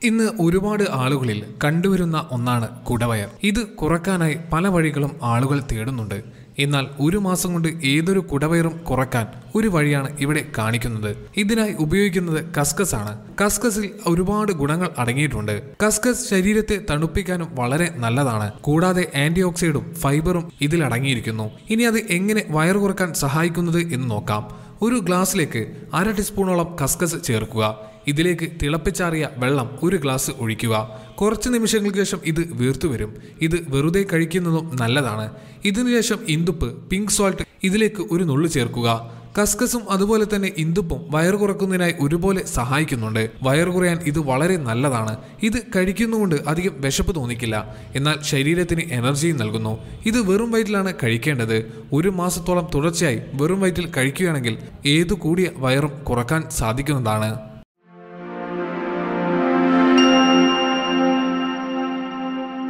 ഇന്ന് ഒരുപാട് ആളുകളിൽ കണ്ടുവരുന്ന ഒന്നാണ് കുടവയർ ഇത് കുറക്കാനായി പല വഴികളും ആളുകൾ തേടുന്നുണ്ട് എന്നാൽ ഒരു മാസം കൊണ്ട് ഏതൊരു കുടവയറും കുറക്കാൻ ഒരു വഴിയാണ് ഇവിടെ കാണിക്കുന്നത് ഇതിനായി ഉപയോഗിക്കുന്നത് കസ്കസ് ആണ് കസ്കസിൽ ഒരുപാട് ഗുണങ്ങൾ അടങ്ങിയിട്ടുണ്ട് കസ്കസ് ശരീരത്തെ തണുപ്പിക്കാനും വളരെ നല്ലതാണ് കൂടാതെ ആന്റി ഓക്സൈഡും ഫൈബറും ഇതിൽ അടങ്ങിയിരിക്കുന്നു ഇനി അത് എങ്ങനെ വയറ് കുറക്കാൻ സഹായിക്കുന്നത് എന്ന് നോക്കാം ഒരു ഗ്ലാസ്സിലേക്ക് അര ടീസ്പൂണോളം കസ്കസ് ചേർക്കുക ഇതിലേക്ക് തിളപ്പിച്ചാറിയ വെള്ളം ഒരു ഗ്ലാസ് ഒഴിക്കുക കുറച്ച് നിമിഷങ്ങൾക്ക് ശേഷം ഇത് വീർത്തു വരും ഇത് വെറുതെ കഴിക്കുന്നതും നല്ലതാണ് ഇതിനുശേഷം ഇന്ദുപ്പ് പിങ്ക് സോൾട്ട് ഇതിലേക്ക് ഒരു നുള്ളു ചേർക്കുക കസ്കസും അതുപോലെ തന്നെ ഇന്ദുപ്പും വയറു കുറക്കുന്നതിനായി ഒരുപോലെ സഹായിക്കുന്നുണ്ട് വയറു കുറയാൻ ഇത് വളരെ നല്ലതാണ് ഇത് കഴിക്കുന്നതുകൊണ്ട് അധികം വിശപ്പ് തോന്നിക്കില്ല എന്നാൽ ശരീരത്തിന് എനർജിയും നൽകുന്നു ഇത് വെറും വയറ്റിലാണ് കഴിക്കേണ്ടത് ഒരു മാസത്തോളം തുടർച്ചയായി വെറും വയറ്റിൽ കഴിക്കുകയാണെങ്കിൽ ഏതു കൂടിയ വയറും കുറക്കാൻ സാധിക്കുന്നതാണ്